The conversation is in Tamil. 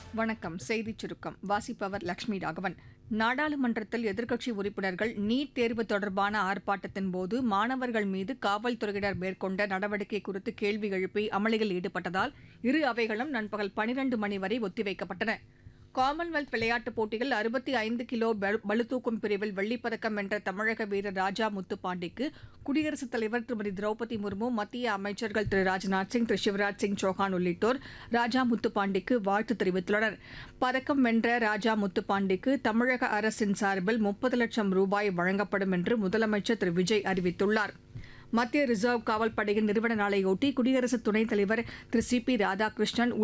வணக்கம் செய்திச் சுருக்கம் வாசிப்பவர் லட்சுமி ராகவன் நாடாளுமன்றத்தில் எதிர்க்கட்சி உறுப்பினர்கள் நீட் தேர்வு தொடர்பான ஆர்ப்பாட்டத்தின் போது மாணவர்கள் மீது காவல்துறையினர் மேற்கொண்ட நடவடிக்கை குறித்து கேள்வி எழுப்பி அமளியில் ஈடுபட்டதால் இரு அவைகளும் நண்பகல் பனிரண்டு மணி வரை ஒத்திவைக்கப்பட்டன காமன்வெல்த் விளையாட்டுப் போட்டியில் அறுபத்தி ஐந்து கிலோ பளு- பளுதூக்கும் பிரிவில் வெள்ளிப்பதக்கம் வென்ற தமிழக வீரர் ராஜா முத்துப்பாண்டிக்கு குடியரசுத் தலைவர் திருமதி திரௌபதி முர்மு மத்திய அமைச்சர்கள் திரு ராஜ்நாத் சிங் திரு சிவராஜ் சிங் சௌஹான் உள்ளிட்டோர் ராஜா முத்துப்பாண்டிக்கு வாழ்த்து தெரிவித்துள்ளனர் பதக்கம் வென்ற ராஜா முத்துப்பாண்டிக்கு தமிழக அரசின் சார்பில் முப்பது லட்சம் ரூபாய் வழங்கப்படும் என்று முதலமைச்சர் திரு விஜய் அறிவித்துள்ளார் மத்திய ரிசர்வ் காவல் படையின் நிறுவன நாளையொட்டி குடியரசு துணைத் தலைவர் திரு சி பி ராதாகிருஷ்ணன்